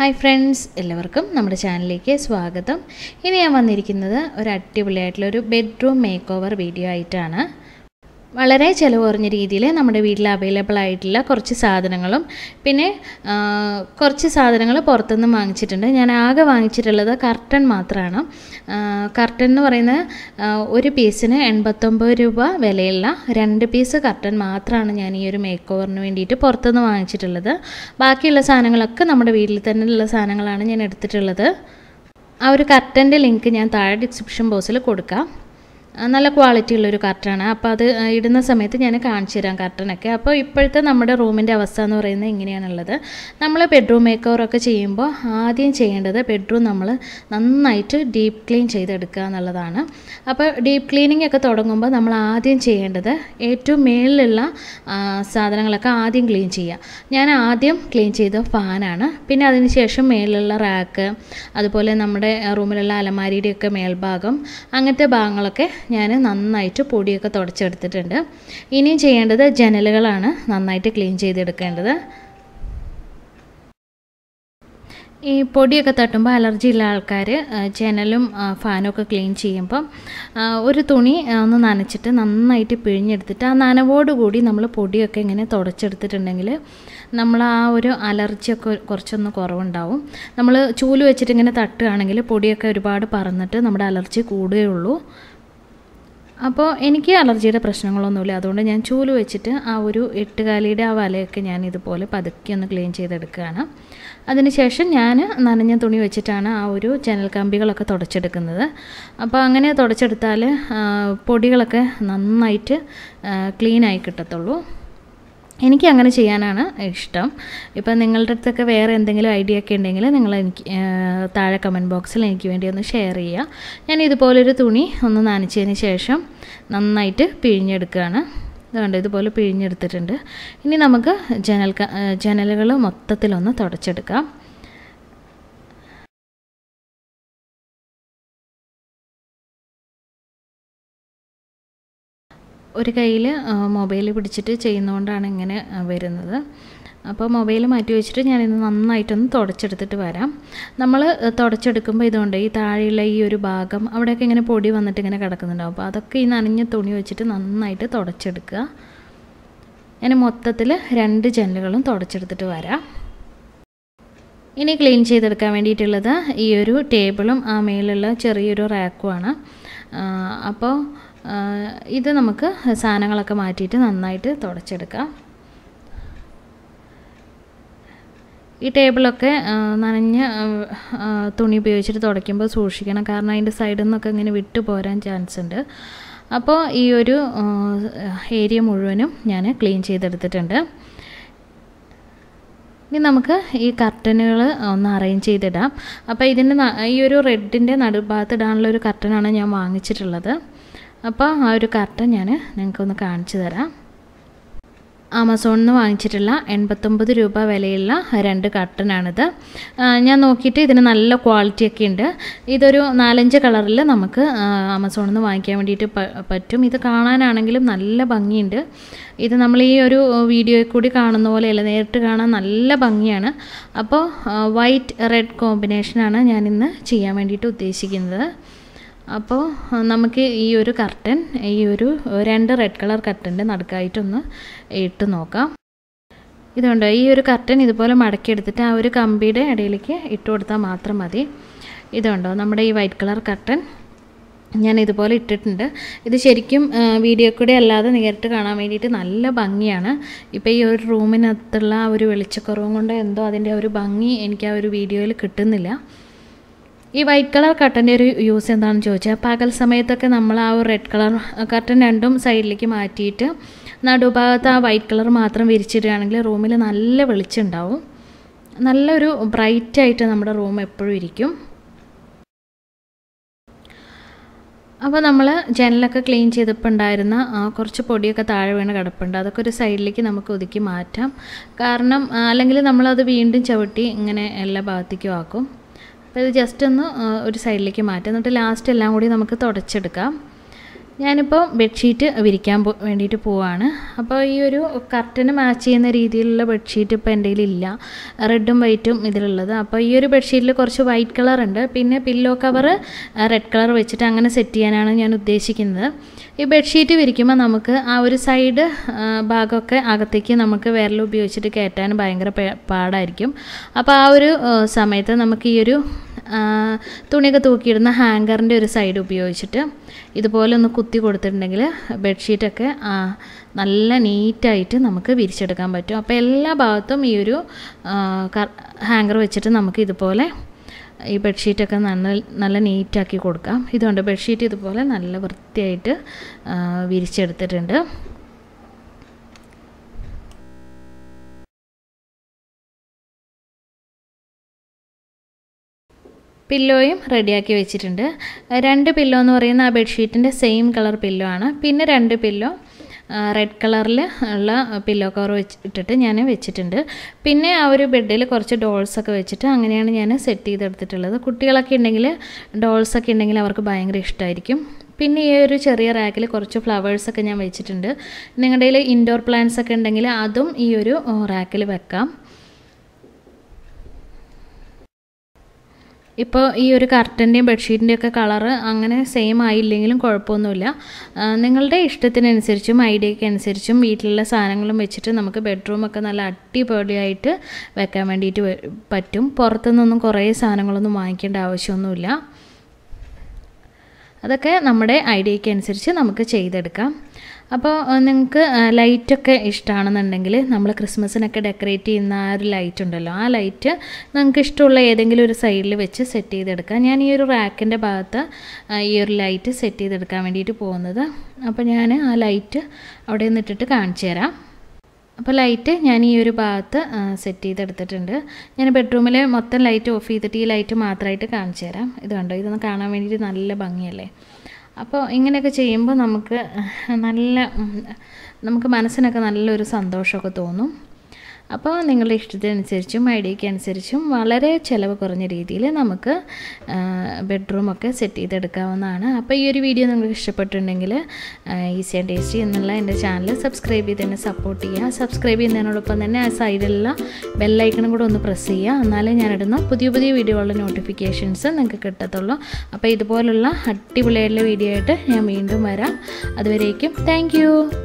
hi friends എല്ലാവർക്കും നമ്മുടെ ചാനലിലേക്ക് സ്വാഗതം ഇനി ഞാൻ വന്നിരിക്കുന്നത് ഒരു അടിപൊളിയായിട്ടുള്ള ഒരു ബെഡ്റൂം മേക്ക് ഓവർ വീഡിയോ ആയിട്ടാണ് വളരെ ചിലവ് കുറഞ്ഞ രീതിയിൽ നമ്മുടെ വീട്ടിൽ അവൈലബിൾ ആയിട്ടുള്ള കുറച്ച് സാധനങ്ങളും പിന്നെ ആ, കുറച്ച് സാധനങ്ങൾ പുറത്തുനിന്ന് വാങ്ങിച്ചിട്ടുണ്ട് ഞാൻ ആകെ വാങ്ങിച്ചിട്ടുള്ളത് കർട്ടൻ മാത്രമാണ് കർട്ടൻ എന്ന് പറയുന്നത് ആ, ഒരു പീസിന് എൺപത്തൊമ്പത് രൂപ വിലയുള്ള രണ്ട് പീസ് കർട്ടൻ മാത്രമാണ് ഞാൻ ഈ ഒരു മേക്ക് ഓവറിന് വേണ്ടിയിട്ട് പുറത്തുനിന്ന് വാങ്ങിച്ചിട്ടുള്ളത് ബാക്കിയുള്ള സാധനങ്ങളൊക്കെ നമ്മുടെ വീട്ടിൽ തന്നെ ഉള്ള സാധനങ്ങളാണ് ഞാൻ എടുത്തിട്ടുള്ളത് ആ ഒരു കർട്ടൻ്റെ ലിങ്ക് ഞാൻ താഴെ ഡിസ്ക്രിപ്ഷൻ ബോക്സിൽ കൊടുക്കാം ആ, നല്ല ക്വാളിറ്റി ഉള്ളൊരു കർട്ടനാണ് അപ്പോൾ അത് ആ, ഇടുന്ന സമയത്ത് ഞാൻ കാണിച്ചു തരാം കർട്ടനൊക്കെ അപ്പോൾ ഇപ്പോഴത്തെ നമ്മുടെ റൂമിൻ്റെ അവസ്ഥ എന്ന് പറയുന്നത് ഇങ്ങനെയാണുള്ളത് നമ്മൾ ബെഡ്റൂം മേക്ക് ഓവറൊക്കെ ചെയ്യുമ്പോൾ ആദ്യം ചെയ്യേണ്ടത് ബെഡ്റൂം നമ്മൾ നന്നായിട്ട് ഡീപ്പ് ക്ലീൻ ചെയ്തെടുക്കുക എന്നുള്ളതാണ് അപ്പോൾ ഡീപ്പ് ക്ലീനിങ് ഒക്കെ തുടങ്ങുമ്പോൾ നമ്മൾ ആദ്യം ചെയ്യേണ്ടത് ഏറ്റവും മേളിലുള്ള ആ, സാധനങ്ങളൊക്കെ ആദ്യം ക്ലീൻ ചെയ്യുക ഞാൻ ആദ്യം ക്ലീൻ ചെയ്ത ഫാനാണ് പിന്നെ അതിന് ശേഷം മേളിലുള്ള റാക്ക് അതുപോലെ നമ്മുടെ റൂമിലുള്ള അലമാരിയുടെയൊക്കെ മേൽഭാഗം അങ്ങനത്തെ ഭാഗങ്ങളൊക്കെ ഞാൻ നന്നായിട്ട് പൊടിയൊക്കെ തുടച്ചെടുത്തിട്ടുണ്ട് ഇനിയും ചെയ്യേണ്ടത് ജനലുകളാണ് നന്നായിട്ട് ക്ലീൻ ചെയ്തെടുക്കേണ്ടത് ഈ പൊടിയൊക്കെ തട്ടുമ്പോൾ അലർജി ഉള്ള ആൾക്കാർ ജനലും ആ, ഫാനും ഒക്കെ ക്ലീൻ ചെയ്യുമ്പം ആ, ഒരു തുണി ആ, ഒന്ന് നനച്ചിട്ട് നന്നായിട്ട് പിഴിഞ്ഞെടുത്തിട്ട് ആ നനവോടുകൂടി നമ്മൾ പൊടിയൊക്കെ ഇങ്ങനെ തുടച്ചെടുത്തിട്ടുണ്ടെങ്കിൽ നമ്മൾ ആ ഒരു അലർജിയൊക്കെ കുറച്ചൊന്ന് കുറവുണ്ടാവും നമ്മൾ ചൂല് വെച്ചിട്ട് ഇങ്ങനെ തട്ടുകയാണെങ്കിൽ പൊടിയൊക്കെ ഒരുപാട് പറന്നിട്ട് നമ്മുടെ അലർജി കൂടുകയുള്ളൂ അപ്പോൾ എനിക്ക് അലർജിയുടെ പ്രശ്നങ്ങളൊന്നുമില്ല അതുകൊണ്ട് ഞാൻ ചൂല് വെച്ചിട്ട് ആ ഒരു എട്ടുകാലിയുടെ ആ വലയൊക്കെ ഞാൻ ഇതുപോലെ പതുക്കെ ഒന്ന് ക്ലീൻ ചെയ്തെടുക്കുകയാണ് അതിനുശേഷം ഞാൻ നനഞ്ഞ തുണി വെച്ചിട്ടാണ് ആ ഒരു ജനൽ കമ്പികളൊക്കെ തുടച്ചെടുക്കുന്നത് അപ്പോൾ അങ്ങനെ തുടച്ചെടുത്താൽ ആ, പൊടികളൊക്കെ നന്നായിട്ട് ക്ലീനായി കിട്ടത്തുള്ളൂ എനിക്ക് അങ്ങനെ ചെയ്യാനാണ് ഇഷ്ടം ഇപ്പം നിങ്ങളുടെ അടുത്തൊക്കെ വേറെ എന്തെങ്കിലും ഐഡിയ ഒക്കെ ഉണ്ടെങ്കിൽ നിങ്ങൾ എനിക്ക് ആ, താഴെ കമൻറ്റ് ബോക്സിൽ എനിക്ക് വേണ്ടി ഒന്ന് ഷെയർ ചെയ്യുക ഞാൻ ഇതുപോലൊരു തുണി ഒന്ന് നനച്ചതിന് ശേഷം നന്നായിട്ട് പിഴിഞ്ഞെടുക്കുകയാണ് അതുകൊണ്ട് ഇതുപോലെ പിഴിഞ്ഞെടുത്തിട്ടുണ്ട് ഇനി നമുക്ക് ജനൽ ജനലുകൾ മൊത്തത്തിലൊന്ന് തുടച്ചെടുക്കാം ഒരു കയ്യിൽ മൊബൈൽ പിടിച്ചിട്ട് ചെയ്യുന്നതുകൊണ്ടാണ് ഇങ്ങനെ ആ, വരുന്നത് അപ്പോൾ മൊബൈൽ മാറ്റി വെച്ചിട്ട് ഞാനിത് നന്നായിട്ടൊന്ന് തുടച്ചെടുത്തിട്ട് വരാം നമ്മൾ തുടച്ചെടുക്കുമ്പോൾ ഇതുകൊണ്ട് ഈ താഴെയുള്ള ഈ ഒരു ഭാഗം അവിടെയൊക്കെ ഇങ്ങനെ പൊടി വന്നിട്ട് ഇങ്ങനെ കിടക്കുന്നുണ്ടാവും അപ്പോൾ അതൊക്കെ ഈ നനഞ്ഞ തുണി വെച്ചിട്ട് നന്നായിട്ട് തുടച്ചെടുക്കുക ഞാൻ മൊത്തത്തിൽ രണ്ട് ജനലുകളും തുടച്ചെടുത്തിട്ട് വരാം ഇനി ക്ലീൻ ചെയ്തെടുക്കാൻ വേണ്ടിയിട്ടുള്ളത് ഈ ഒരു ടേബിളും ആ മേലുള്ള ചെറിയൊരു റാക്കുമാണ് അപ്പോൾ ആ, ഇത് നമുക്ക് സാധനങ്ങളൊക്കെ മാറ്റിയിട്ട് നന്നായിട്ട് തുടച്ചെടുക്കാം ഈ ടേബിളൊക്കെ ആ, നനഞ്ഞ ആ, ആ, തുണി ഉപയോഗിച്ചിട്ട് തുടയ്ക്കുമ്പോൾ സൂക്ഷിക്കണം കാരണം അതിൻ്റെ സൈഡിൽ നിന്നൊക്കെ ഇങ്ങനെ വിട്ടു പോരാൻ ചാൻസ് ഉണ്ട് അപ്പോൾ ഈ ഒരു ഏരിയ മുഴുവനും ഞാൻ ക്ലീൻ ചെയ്തെടുത്തിട്ടുണ്ട് ഇനി നമുക്ക് ഈ കർട്ടനുകൾ ഒന്ന് അറേഞ്ച് ചെയ്തിടാം അപ്പോൾ ഇതിൻ്റെ ന- ഈ ഒരു റെഡിൻ്റെ നടുഭാഗത്ത് ഇടാനുള്ള ഒരു കർട്ടനാണ് ഞാൻ വാങ്ങിച്ചിട്ടുള്ളത് അപ്പോൾ ആ ഒരു കർട്ടൻ ഞാൻ നിങ്ങൾക്കൊന്ന് കാണിച്ചു തരാം ആമസോണിൽ നിന്ന് വാങ്ങിച്ചിട്ടുള്ള എൺപത്തൊമ്പത് രൂപ വിലയുള്ള രണ്ട് കർട്ടനാണിത് ആ, ഞാൻ നോക്കിയിട്ട് ഇതിന് നല്ല ക്വാളിറ്റി ഒക്കെ ഉണ്ട് ഇതൊരു നാലഞ്ച് കളറിൽ നമുക്ക് ആ, ആമസോണിൽ നിന്ന് വാങ്ങിക്കാൻ വേണ്ടിയിട്ട് പ- പറ്റും ഇത് കാണാനാണെങ്കിലും നല്ല ഭംഗിയുണ്ട് ഇത് നമ്മൾ ഈ ഒരു വീഡിയോയിൽ കൂടി കാണുന്ന പോലെയല്ല നേരിട്ട് കാണാൻ നല്ല ഭംഗിയാണ് അപ്പോൾ വൈറ്റ് റെഡ് കോമ്പിനേഷനാണ് ഞാൻ ഇന്ന് ചെയ്യാൻ വേണ്ടിയിട്ട് ഉദ്ദേശിക്കുന്നത് അപ്പോൾ ആ, നമുക്ക് ഈ ഒരു കർട്ടൻ ഈ ഒരു രണ്ട് റെഡ് കളർ കർട്ടൻ്റെ നടുക്കായിട്ടൊന്ന് ഇട്ട് നോക്കാം ഇതുണ്ട് ഈ ഒരു കർട്ടൻ ഇതുപോലെ മടക്കിയെടുത്തിട്ട് ആ ഒരു കമ്പിയുടെ ഇടയിലേക്ക് ഇട്ട് കൊടുത്താൽ മാത്രം മതി ഇതുണ്ടോ നമ്മുടെ ഈ വൈറ്റ് കളർ കർട്ടൻ ഞാൻ ഇതുപോലെ ഇട്ടിട്ടുണ്ട് ഇത് ശരിക്കും ആ, വീഡിയോ കൂടെ അല്ലാതെ നേരിട്ട് കാണാൻ വേണ്ടിയിട്ട് നല്ല ഭംഗിയാണ് ഇപ്പോൾ ഈ ഒരു റൂമിനകത്തുള്ള ആ ഒരു വെളിച്ചക്കുറവും കൊണ്ട് എന്തോ അതിൻ്റെ ഒരു ഭംഗി എനിക്ക് ആ ഒരു വീഡിയോയിൽ കിട്ടുന്നില്ല ഈ വൈറ്റ് കളർ കട്ടൻ്റെ ഒരു യൂസ് എന്താണെന്ന് ചോദിച്ചാൽ പകൽ സമയത്തൊക്കെ നമ്മൾ ആ ഒരു റെഡ് കളർ കട്ടൻ രണ്ടും സൈഡിലേക്ക് മാറ്റിയിട്ട് നടുഭാഗത്ത് ആ വൈറ്റ് കളർ മാത്രം വിരിച്ചിടുകയാണെങ്കിൽ റൂമിൽ നല്ല വെളിച്ചം ഉണ്ടാവും നല്ലൊരു ബ്രൈറ്റ് ആയിട്ട് നമ്മുടെ റൂം എപ്പോഴും ഇരിക്കും അപ്പോൾ നമ്മൾ ജനലൊക്കെ ക്ലീൻ ചെയ്തപ്പോൾ ഉണ്ടായിരുന്ന ആ, കുറച്ച് പൊടിയൊക്കെ താഴെ വീണ് കിടപ്പുണ്ട് അതൊക്കെ ഒരു സൈഡിലേക്ക് നമുക്ക് ഒതുക്കി മാറ്റാം കാരണം ആ, അല്ലെങ്കിൽ നമ്മളത് വീണ്ടും ചവിട്ടി ഇങ്ങനെ എല്ലാ ഭാഗത്തേക്കും ആക്കും അപ്പോൾ ഇത് ജസ്റ്റ് ഒന്ന് ആ, ഒരു സൈഡിലേക്ക് മാറ്റാം എന്നിട്ട് ലാസ്റ്റ് എല്ലാം കൂടി നമുക്ക് തുടച്ചെടുക്കാം ഞാനിപ്പോൾ ബെഡ്ഷീറ്റ് വിരിക്കാൻ പോ വേണ്ടിയിട്ട് പോവാണ് അപ്പോൾ ഈ ഒരു കർട്ടന് മാച്ച് ചെയ്യുന്ന രീതിയിലുള്ള ബെഡ്ഷീറ്റ് ഇപ്പോൾ എൻ്റെ ഇല്ല റെഡും വൈറ്റും ഇതിലുള്ളത് അപ്പോൾ ഈ ഒരു ബെഡ്ഷീറ്റിൽ കുറച്ച് വൈറ്റ് കളർ ഉണ്ട് പിന്നെ പില്ലോ കവർ റെഡ് കളർ വെച്ചിട്ട് അങ്ങനെ സെറ്റ് ചെയ്യാനാണ് ഞാൻ ഉദ്ദേശിക്കുന്നത് ഈ ബെഡ്ഷീറ്റ് വിരിക്കുമ്പോൾ നമുക്ക് ആ ഒരു സൈഡ് ഭാഗമൊക്കെ അകത്തേക്ക് നമുക്ക് വിരൽ ഉപയോഗിച്ചിട്ട് കയറ്റാൻ ഭയങ്കര പേ- പാടായിരിക്കും അപ്പോൾ ആ ഒരു ആ, സമയത്ത് നമുക്ക് ഈ ഒരു ആ, തുണിയൊക്കെ തൂക്കിയിടുന്ന ഹാങ്കറിൻ്റെ ഒരു സൈഡ് ഉപയോഗിച്ചിട്ട് ഇതുപോലെ ഒന്ന് കുത്തി കൊടുത്തിട്ടുണ്ടെങ്കിൽ ബെഡ്ഷീറ്റൊക്കെ ആ, നല്ല നീറ്റായിട്ട് നമുക്ക് വിരിച്ചെടുക്കാൻ പറ്റും അപ്പോൾ എല്ലാ ഭാഗത്തും ഈ ഒരു ഹാങ്കർ വെച്ചിട്ട് നമുക്ക് ഇതുപോലെ ഈ ബെഡ്ഷീറ്റൊക്കെ നല്ല നല്ല നീറ്റാക്കി കൊടുക്കാം ഇതുകൊണ്ട് ബെഡ്ഷീറ്റ് ഇതുപോലെ നല്ല വൃത്തിയായിട്ട് ആ, വിരിച്ചെടുത്തിട്ടുണ്ട് പില്ലോയും റെഡിയാക്കി വെച്ചിട്ടുണ്ട് രണ്ട് പില്ലോ എന്ന് പറയുന്ന ആ ബെഡ്ഷീറ്റിൻ്റെ സെയിം കളർ പില്ലോ ആണ് പിന്നെ രണ്ട് പില്ലോ റെഡ് കളറിൽ ഉള്ള പില്ലോ കവർ വെച്ചിട്ടിട്ട് ഞാൻ വെച്ചിട്ടുണ്ട് പിന്നെ ആ ഒരു ബെഡിൽ കുറച്ച് ഡോൾസൊക്കെ വെച്ചിട്ട് അങ്ങനെയാണ് ഞാൻ സെറ്റ് ചെയ്തെടുത്തിട്ടുള്ളത് കുട്ടികളൊക്കെ ഉണ്ടെങ്കിൽ ഡോൾസൊക്കെ ഉണ്ടെങ്കിൽ അവർക്ക് ഭയങ്കര ഇഷ്ടമായിരിക്കും പിന്നെ ഈ ഒരു ചെറിയ റാക്കിൽ കുറച്ച് ഫ്ലവേഴ്സൊക്കെ ഞാൻ വെച്ചിട്ടുണ്ട് നിങ്ങളുടെ കയ്യിൽ ഇൻഡോർ പ്ലാന്റ്സ് ഒക്കെ ഉണ്ടെങ്കിൽ അതും ഈ ഒരു റാക്കിൽ വെക്കാം ഇപ്പോൾ ഈ ഒരു കർട്ടൻ്റെയും ബെഡ്ഷീറ്റിൻ്റെയും ഒക്കെ കളറ് അങ്ങനെ സെയിം ആയില്ലെങ്കിലും കുഴപ്പമൊന്നുമില്ല ആ, നിങ്ങളുടെ ഇഷ്ടത്തിനനുസരിച്ചും ഐഡിയയ്ക്ക് അനുസരിച്ചും വീട്ടിലുള്ള സാധനങ്ങളും വെച്ചിട്ട് നമുക്ക് ബെഡ്റൂമൊക്കെ നല്ല അടിപൊളിയായിട്ട് വെക്കാൻ വേണ്ടിയിട്ട് വ- പറ്റും പുറത്തുനിന്നൊന്നും കുറേ സാധനങ്ങളൊന്നും വാങ്ങിക്കേണ്ട ആവശ്യമൊന്നുമില്ല അതൊക്കെ നമ്മുടെ ഐഡിയയ്ക്ക് അനുസരിച്ച് നമുക്ക് ചെയ്തെടുക്കാം അപ്പോൾ നിങ്ങൾക്ക് ലൈറ്റൊക്കെ ഇഷ്ടമാണെന്നുണ്ടെങ്കിൽ നമ്മൾ ക്രിസ്മസിനൊക്കെ ഡെക്കറേറ്റ് ചെയ്യുന്ന ആ ഒരു ലൈറ്റ് ഉണ്ടല്ലോ ആ ലൈറ്റ് നിങ്ങൾക്ക് ഇഷ്ടമുള്ള ഏതെങ്കിലും ഒരു സൈഡിൽ വെച്ച് സെറ്റ് ചെയ്തെടുക്കാം ഞാൻ ഈ ഒരു റാക്കിൻ്റെ ഭാഗത്ത് ആ, ഈ ഒരു ലൈറ്റ് സെറ്റ് ചെയ്തെടുക്കാൻ വേണ്ടിയിട്ട് പോകുന്നത് അപ്പോൾ ഞാൻ ആ ലൈറ്റ് അവിടെ നിന്നിട്ടിട്ട് കാണിച്ചു തരാം അപ്പോൾ ലൈറ്റ് ഞാൻ ഈ ഒരു ഭാഗത്ത് സെറ്റ് ചെയ്തെടുത്തിട്ടുണ്ട് ഞാൻ ബെഡ്റൂമിൽ മൊത്തം ലൈറ്റ് ഓഫ് ചെയ്തിട്ട് ഈ ലൈറ്റ് മാത്രമായിട്ട് കാണിച്ചു തരാം ഇത് കണ്ടോ ഇതൊന്ന് കാണാൻ വേണ്ടിയിട്ട് നല്ല ഭംഗിയല്ലേ അപ്പോൾ ഇങ്ങനെയൊക്കെ ചെയ്യുമ്പോൾ നമുക്ക് നല്ല ഉം, നമുക്ക് മനസ്സിനൊക്കെ നല്ലൊരു സന്തോഷമൊക്കെ തോന്നും അപ്പോൾ നിങ്ങളുടെ ഇഷ്ടത്തിനനുസരിച്ചും ഐഡിയയ്ക്ക് അനുസരിച്ചും വളരെ ചിലവ് കുറഞ്ഞ രീതിയിൽ നമുക്ക് ബെഡ്റൂമൊക്കെ സെറ്റ് ചെയ്തെടുക്കാവുന്നതാണ് അപ്പോൾ ഈ ഒരു വീഡിയോ നിങ്ങൾക്ക് ഇഷ്ടപ്പെട്ടിട്ടുണ്ടെങ്കിൽ ഈസി ആൻഡ് ടേസ്റ്റി എന്നുള്ള എൻ്റെ ചാനൽ സബ്സ്ക്രൈബ് ചെയ്ത് തന്നെ സപ്പോർട്ട് ചെയ്യുക സബ്സ്ക്രൈബ് ചെയ്യുന്നതിനോടൊപ്പം തന്നെ ആ സൈഡിലുള്ള ബെല്ലൈക്കണും കൂടെ ഒന്ന് പ്രസ് ചെയ്യുക എന്നാലേ ഞാനിടുന്ന പുതിയ പുതിയ വീഡിയോകളുടെ നോട്ടിഫിക്കേഷൻസ് നിങ്ങൾക്ക് കിട്ടത്തുള്ളൂ അപ്പോൾ ഇതുപോലുള്ള അടിപൊളിയായിട്ടുള്ള വീഡിയോ ആയിട്ട് ഞാൻ വീണ്ടും വരാം അതുവരേക്കും താങ്ക്